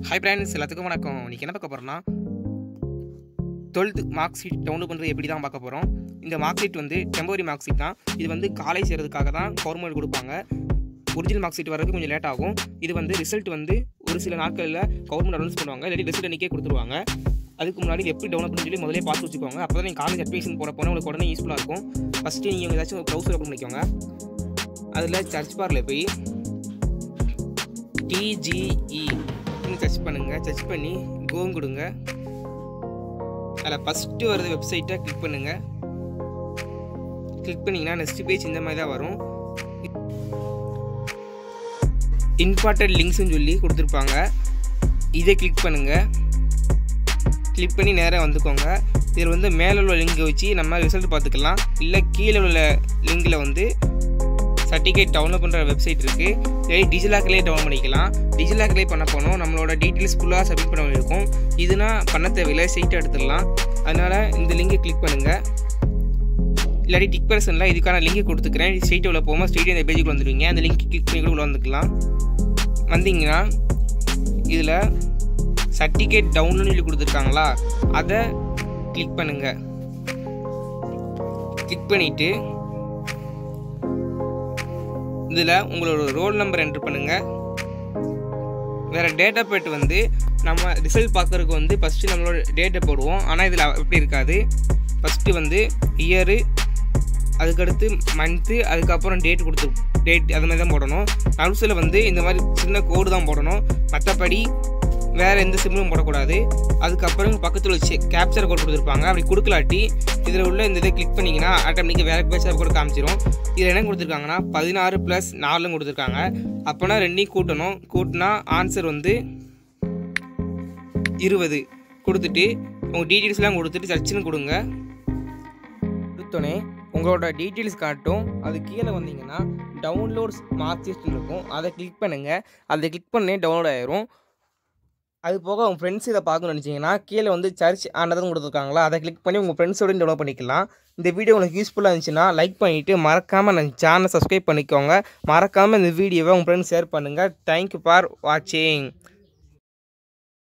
hi friends எல்லாத்துக்கும் வணக்கம் இன்றைக்கி என்ன பார்க்க போகிறோம்னா டுவெல்த்து மார்க் ஷீட் டவுன்லோட் பண்ணுறது எப்படி தான் பார்க்க போகிறோம் இந்த மார்க் ஷீட் வந்து டெம்பரரி மார்க் ஷீட் தான் இது வந்து காலேஜ் சேர்றதுக்காக தான் கவர்மெண்ட் கொடுப்பாங்க ஒரிஜினல் மார்க் ஷீட் வரதுக்கு கொஞ்சம் லேட் ஆகும் இது வந்து ரிசல்ட் வந்து ஒரு சில நாட்களில் கவர்மெண்ட் அனௌன்ஸ் பண்ணுவாங்க இல்லாட்டி ரிசல்ட் அன்றைக்கே கொடுத்துருவாங்க அதுக்கு முன்னாடி இது எப்படி டவுன்லோட் பண்ணி சொல்லி முதலே பார்த்து வச்சுக்கோங்க அப்போ தான் நீங்கள் காலேஜ் அட்மிஷன் போட போனால் உங்களுக்கு உடனே யூஸ்ஃபுல்லாக இருக்கும் ஃபஸ்ட்டு நீங்கள் ஏதாச்சும் ஒரு ப்ரௌசர் ஓப்பன் பண்ணிக்கோங்க அதில் சர்ச் பாரில் போய் டிஜிஇ சர்ச் பண்ணுங்கள் சர்ச் பண்ணி கோம் கொடுங்க அதில் ஃபஸ்ட்டு வரது வெப்சைட்டை கிளிக் பண்ணுங்கள் கிளிக் பண்ணிங்கன்னா நெக்ஸ்ட் பேஜ் இந்த மாதிரி தான் வரும் இம்பார்ட்டன்ட் லிங்க்ஸ்னு சொல்லி கொடுத்துருப்பாங்க இதை கிளிக் பண்ணுங்கள் கிளிக் பண்ணி நேராக வந்துக்கோங்க இதில் வந்து மேலே உள்ள லிங்கை வச்சு நம்ம ரிசல்ட் பார்த்துக்கலாம் இல்லை கீழே உள்ள லிங்கில் வந்து சர்டிஃபிகேட் டவுன்லோட் பண்ணுற வெப்சைட் இருக்குது இல்லை டிஜிலாக்கிலே டவுன் பண்ணிக்கலாம் டிஜிலாக்கிலே பண்ண போனோம் நம்மளோட டீட்டெயில்ஸ் ஃபுல்லாக சப்மிட் பண்ண வேண்டியிருக்கும் இதுனா பண்ண தேவையில்லை சைட்டை எடுத்துடலாம் அதனால் இந்த லிங்கை கிளிக் பண்ணுங்கள் இல்லாட்டி டிக் பர்சனில் இதுக்கான லிங்கை கொடுத்துக்கிறேன் ஸ்ட்ரெயிட் உள்ள போகும்போது ஸ்ட்ரெயிட் இந்த பேஜுக்கு வந்துடுவீங்க அந்த லிங்க் கிளிக் பண்ணி கூட உள்ள வந்துக்கலாம் வந்தீங்கன்னா இதில் சர்டிஃபிகேட் டவுன்லோட் சொல்லி கொடுத்துருக்காங்களா அதை கிளிக் பண்ணுங்கள் கிளிக் பண்ணிவிட்டு இதில் உங்களோட ரோல் நம்பர் என்ட்ரு பண்ணுங்கள் வேறு டேட்டா பேட் வந்து நம்ம ரிசல்ட் பார்க்குறதுக்கு வந்து ஃபஸ்ட்டு நம்மளோட டேட்டை போடுவோம் ஆனால் இதில் எப்படி இருக்காது ஃபஸ்ட்டு வந்து இயரு அதுக்கடுத்து மந்த்து அதுக்கப்புறம் டேட் கொடுத்து டேட் அது மாதிரி தான் போடணும் நடுசில் வந்து இந்த மாதிரி சின்ன கோடு தான் போடணும் மற்றபடி வேறு எந்த சிம்லும் போடக்கூடாது அதுக்கப்புறம் பக்கத்தில் வச்சு கேப்சர் கோட் கொடுத்துருப்பாங்க அப்படி கொடுக்கலாட்டி இதில் உள்ள இந்த இதை கிளிக் பண்ணிங்கன்னா ஆட்டோமேட்டிக்காக வேறு பேஜ் கூட காமிச்சிரும் இதில் என்ன கொடுத்துருக்காங்கன்னா பதினாறு ப்ளஸ் நாலும் கொடுத்துருக்காங்க அப்போனா ரெண்டையும் கூட்டணும் கூட்டினா ஆன்சர் வந்து இருபது கொடுத்துட்டு உங்கள் டீட்டெயில்ஸ்லாம் கொடுத்துட்டு சர்ச்சுன்னு கொடுங்க கொடுத்தோன்னே உங்களோட டீட்டெயில்ஸ் காட்டும் அது கீழே வந்தீங்கன்னா டவுன்லோட்ஸ் மார்க் லிஸ்ட் இருக்கும் அதை கிளிக் பண்ணுங்கள் அதை கிளிக் பண்ணி டவுன்லோட் ஆயிரும் அது போக உங்கள் ஃப்ரெண்ட்ஸ் இதை பார்க்கணும்னு நினச்சிங்கன்னா கீழே வந்து சர்ச் ஆனதும் கொடுத்துருக்காங்களா அதை கிளிக் பண்ணி உங்கள் ஃப்ரெண்ட்ஸோட டெவலப் பண்ணிக்கலாம் இந்த வீடியோ உங்களுக்கு யூஸ்ஃபுல்லாக இருந்துச்சுன்னா லைக் பண்ணிவிட்டு மறக்காமல் நம்ம சேனலை சப்ஸ்கிரைப் பண்ணிக்கோங்க மறக்காமல் இந்த வீடியோவை உங்கள் ஃப்ரெண்ட்ஸ் ஷேர் பண்ணுங்கள் தேங்க்யூ ஃபார் வாட்சிங்